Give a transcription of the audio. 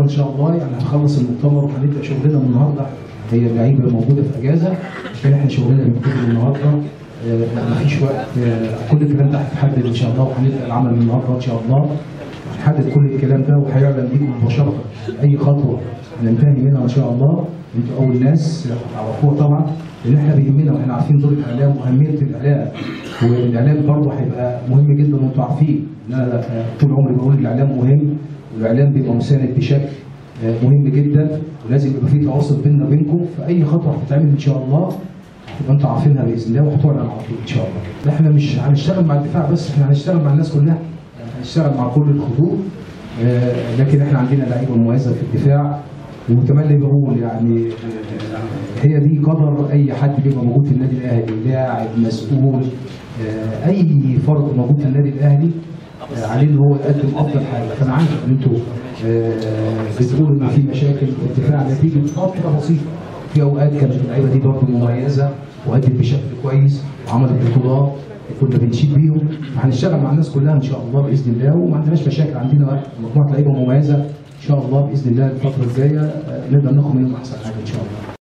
ان شاء الله يعني هنخلص المؤتمر وهنبدا شغلنا من النهارده هي اللعيبه موجوده في اجازه عشان احنا شغلنا بيبتدي من النهارده آه، مفيش وقت آه، كل الكلام ده هيتحدد ان شاء الله وهنبدا العمل من النهارده ان شاء الله هنحدد كل الكلام ده وهيعلن بيكم مباشره اي خطوه ننتهي منها ان شاء الله انتوا اول ناس هتعرفوها طبعا لان احنا بيهمنا واحنا عارفين دور الاعلام واهميه الاعلام والاعلام برضه هيبقى مهم جدا وانتوا عارفين ان انا طول عمري بقول الاعلام مهم والاعلام بيبقى مساند بشكل آه، مهم جدا ولازم يبقى في تواصل بيننا وبينكم في اي خطوه هتتعمل ان شاء الله تبقى انتوا عارفينها باذن الله وهتعلن على طول ان شاء الله. احنا مش هنشتغل مع الدفاع بس احنا هنشتغل مع الناس كلها يعني هنشتغل مع كل الخطوط آه، لكن احنا عندنا لعيبه مميزه في الدفاع وكمان اللي بقول يعني آه، هي دي قدر اي حد بيبقى موجود في النادي الاهلي لاعب مسؤول آه، اي فرد موجود في النادي الاهلي آه، عليه ان هو يقدم افضل حاجه فانا عارف ان انتوا آه، بتقولوا ان في مشاكل في الدفاع نتيجه فتره بسيطه في اوقات كانت اللعيبه دي برضه مميزه وادت بشكل كويس وعملت بطولات كنا بنشيد بيهم وهنشتغل مع الناس كلها ان شاء الله باذن الله وما عندناش مشاكل عندنا مجموعه لعيبه مميزه ان شاء الله باذن الله الفتره الجايه آه، نقدر ناخد منهم احسن حاجه ان شاء الله